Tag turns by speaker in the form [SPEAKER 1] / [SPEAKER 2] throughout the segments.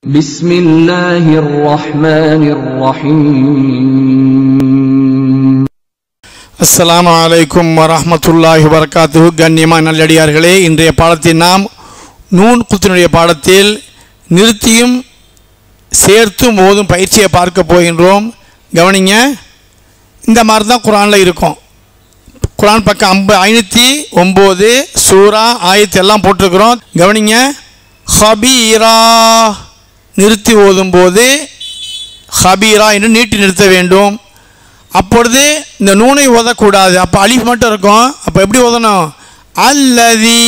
[SPEAKER 1] بسم الله الرحمن الرحيم
[SPEAKER 2] அஸ்ஸலாமு அலைக்கும் வரஹ்மத்துல்லாஹி வரகாத்துஹு கண்ணியமான நல்லடியார்களே இன்றைய பாடத்தில் நாம் நூன் குத்தினுடைய பாடத்தில் நிறுத்தியும் சேர்த்தும் ஓதும் பயிற்சியை பார்க்க போகின்றோம் கவனிங்க இந்த மாதிரி தான் குரானில் இருக்கும் குரான் பக்கம் ஐம்ப ஐநூற்றி ஒம்பது சூரா ஆயத்து எல்லாம் போட்டிருக்கிறோம் கவனிங்க ஹபீரா நிறுத்தி ஓதும்போது ஹபீரா என்று நீட்டி நிறுத்த வேண்டும் அப்பொழுது இந்த நூனை ஓதக்கூடாது அப்போ அலிஃப் மட்டும் இருக்கும் அப்போ எப்படி ஓதணும் அல்லதி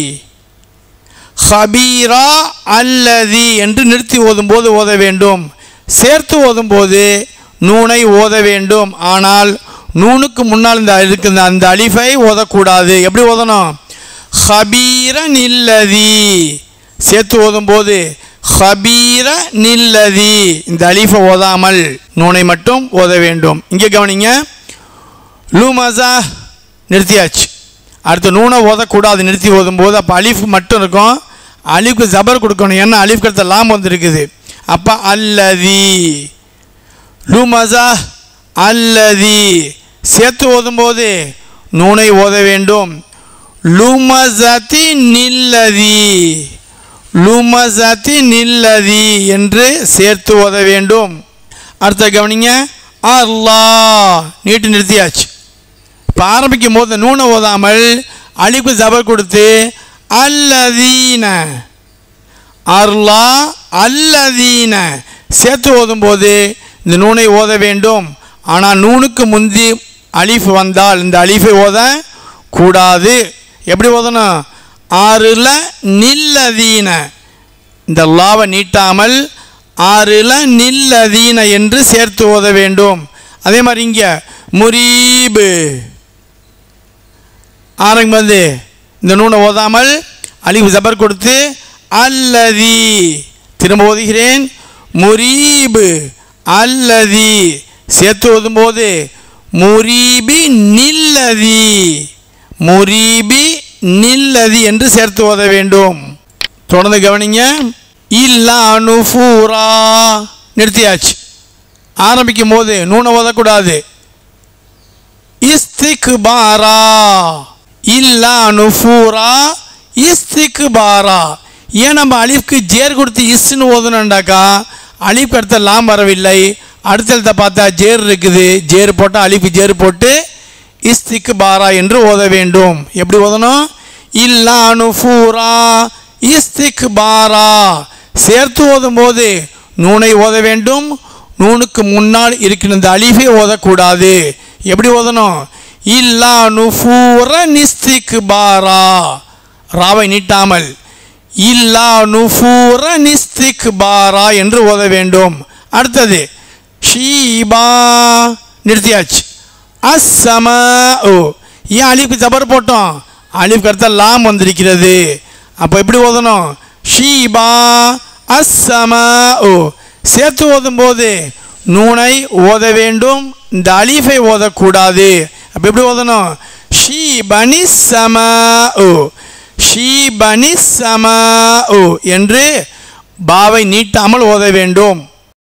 [SPEAKER 2] ஹபீரா அல்லதி என்று நிறுத்தி ஓதும்போது ஓத வேண்டும் சேர்த்து ஓதும்போது நூனை ஓத வேண்டும் ஆனால் நூனுக்கு முன்னால் இந்த இருக்கிற அந்த அலிஃபை ஓதக்கூடாது எப்படி ஓதணும் ஹபீர நில்லதி சேர்த்து ஓதும்போது ஹபீர நில்லதி இந்த அலிஃபை ஓதாமல் நூனை மட்டும் ஓத வேண்டும் இங்கே கவனிங்க லூமசா நிறுத்தியாச்சு அடுத்து நூனை ஓதக்கூடாது நிறுத்தி ஓதும்போது அப்போ அலிஃப் மட்டும் இருக்கும் அலிஃப்க்கு ஜபர் கொடுக்கணும் ஏன்னா அலிஃப் கருத்த லாம் வந்துருக்குது அப்போ அல்லதி லூமசா அல்லதி சேர்த்து ஓதும்போது நூனை ஓத வேண்டும் லுமசதி நில்லதி லுமசதி நில்லதி என்று சேர்த்து ஓத வேண்டும் அடுத்த கவனிங்க அல்லாஹ் நீட்டு நிறுத்தியாச்சு இப்போ ஆரம்பிக்கும் போது நூனை ஓதாமல் அலிப்பு ஜபர் கொடுத்து அல்லதீன அர்லா அல்லதீன சேர்த்து ஓதும்போது இந்த நூனை ஓத வேண்டும் ஆனால் நூனுக்கு முந்தி அலிஃப் வந்தால் இந்த அலிஃபை ஓத கூடாது எப்படி ஓதணும் ஆறுல நில்லதீன இந்த லாவை நீட்டாமல் ஆறுல நில்லதீன என்று சேர்த்து ஓத வேண்டும் அதே மாதிரி இங்கே முரீபு ஆரம்பி வந்து இந்த நூனை ஓதாமல் அலிஃப் ஜபர் கொடுத்து அல்லதி திரும்ப ஓதுகிறேன் முரீபு அல்லதி சேர்த்து ஓதும்போது முரீபி நில்லதி முரீபி நில்லதி என்று சேர்த்து ஓத வேண்டும் தொடர்ந்து கவனிங்க இல்லா அனுஃபூரா நிறுத்தியாச்சு ஆரம்பிக்கும் போது நூனை ஓதக்கூடாது இஸ்திக்பாரா இல்லா நுஃபூரா இஸ்திக்பாரா ஏன் நம்ம அலிஃப்க்கு ஜேர் கொடுத்து இஸ்ன்னு ஓதணுண்டாக்கா அலிஃப் அடுத்த லாம் வரவில்லை அடுத்த எழுத்தை பார்த்தா ஜேர் இருக்குது ஜேர் போட்டால் அலிஃப் ஜேர் போட்டு இஸ்திக்பாரா என்று ஓத வேண்டும் எப்படி ஓதணும் இல்லா நுஃபூரா இஸ்திக்பாரா சேர்த்து ஓதும்போது நூனை ஓத வேண்டும் நூனுக்கு முன்னால் இருக்கிற இந்த அலிஃபை ஓதக்கூடாது எப்படி ஓதணும் இல்லா நுஃபூர நிஸ்திக் பாரா ராவை நீட்டாமல் இல்லா நுஃபூர நிஸ்திக் பாரா என்று ஓத வேண்டும் அடுத்தது ஷீபா நிறுத்தியாச்சு அஸ்ஸம ஓ ஏன் அலிஃபு ஜபர் போட்டோம் அலிஃப் கருத்த லாம் வந்திருக்கிறது அப்போ எப்படி ஓதணும் ஷீபா அஸ்ஸம ஓ சேர்த்து ஓதும்போது நூனை ஓத வேண்டும் இந்த அலீஃபை ஓதக்கூடாது அப்போ எப்படி ஓதணும் ஷீ பனி சம ஓ ஷீ பனி சம ஓ என்று பாவை நீட்டாமல் ஓத வேண்டும்